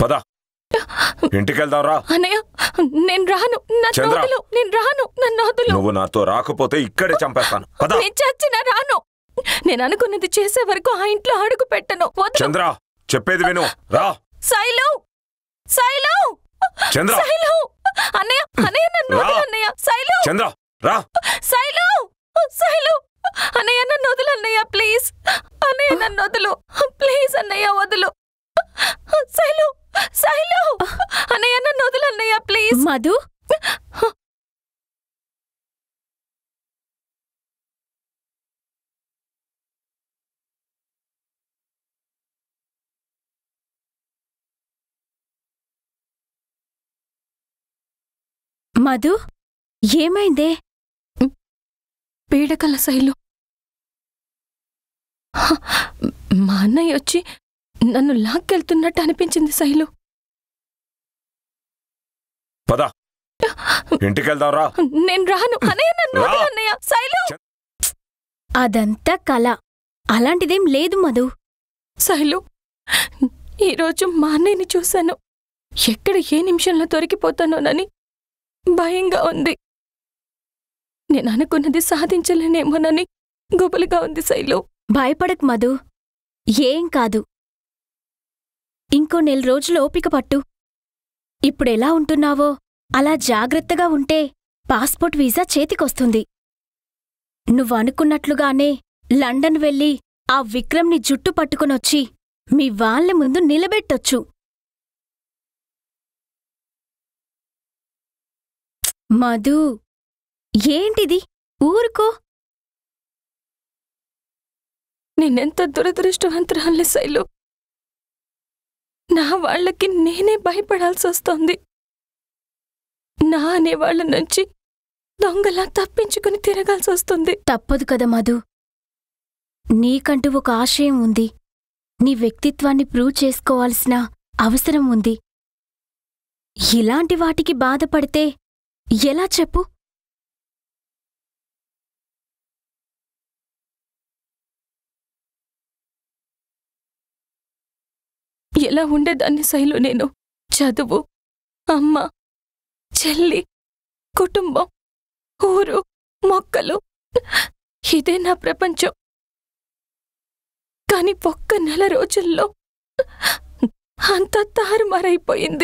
పద ఇంటికి వెళ్దాం రా అన్నయ్య నేను రాను నన్ను చంద్ర. వదులు నేను రాను నన్ను వదులు నువ్వు నాతో రాకపోతే ఇక్కడే చంపేస్తాను పద నేను చచ్చినా రాను నేను అనుకున్నది చేసే వరకు ఆ ఇంట్లో అడుగు పెట్టను వద్దు చంద్ర చెప్పేది విను రా శైలు శైలు చంద్ర శైలు అన్నయ్య అన్నయ్య నన్ను రా. వదులు అన్నయ్య శైలు చంద్ర రా శైలు శైలు అన్నయ్య నన్ను వదులు అన్నయ్య ప్లీజ్ అన్నయ్య నన్ను వదులు ప్లీజ్ అన్నయ్య వదులు శైలు శైలు అన్నయ్య నన్ను వదులు అన్నయ్య ప్లీజ్ మధు మధు ఏమైందే పీడకల శైలు హ, మా అన్నయ్య వచ్చి నన్ను లాక్కెళ్తున్నట్టు అనిపించింది శైలు పద ఇంటికి వెళ్దాం రా నేను రాను అన్నయ్య నన్ను రా. వదులు అన్నయ్య శైలు అదంతా కల అలాంటిదేం లేదు మధు శైలు ఈరోజు మా అన్నయ్యని చూశాను ఎక్కడ ఏ నిమిషంలో దొరికిపోతానోనని భయంగా ఉంది నేను అనుకున్నది సాధించలేనేమోనని గుబులుగా ఉంది శైలు భయపడక్ మధు ఏం కాదు ఇంకో నెల రోజులు ఓపిక పట్టు ఇప్పుడెలా ఉంటున్నావో అలా జాగ్రత్తగా ఉంటే పాస్పోర్ట్ వీసా చేతికొస్తుంది నువ్వు అనుకున్నట్లుగానే లండన్ వెళ్ళి ఆ విక్రమ్ని జుట్టు పట్టుకునొచ్చి మీ వాళ్ళ ముందు నిలబెట్టొచ్చు మధు ఏంటిది ఊరుకో నేనెంత దురదృష్టవంతురాలి శైలు నా వాళ్ళకి నేనే భయపడాల్సి వస్తోంది నా అనే వాళ్ళ నుంచి దొంగలా తప్పించుకుని తిరగాల్సి వస్తుంది తప్పదు కదా మధు నీకంటూ ఒక ఆశయం ఉంది నీ వ్యక్తిత్వాన్ని ప్రూవ్ చేసుకోవాల్సిన అవసరం ఉంది ఇలాంటి వాటికి బాధపడితే ఎలా చెప్పు ఎలా ఉండేదాన్ని శైలు నేను చదువు అమ్మ చెల్లి కుటుంబం ఊరు మొక్కలు ఇదే నా ప్రపంచం కాని ఒక్క నెల రోజుల్లో అంతా తారుమారైపోయింది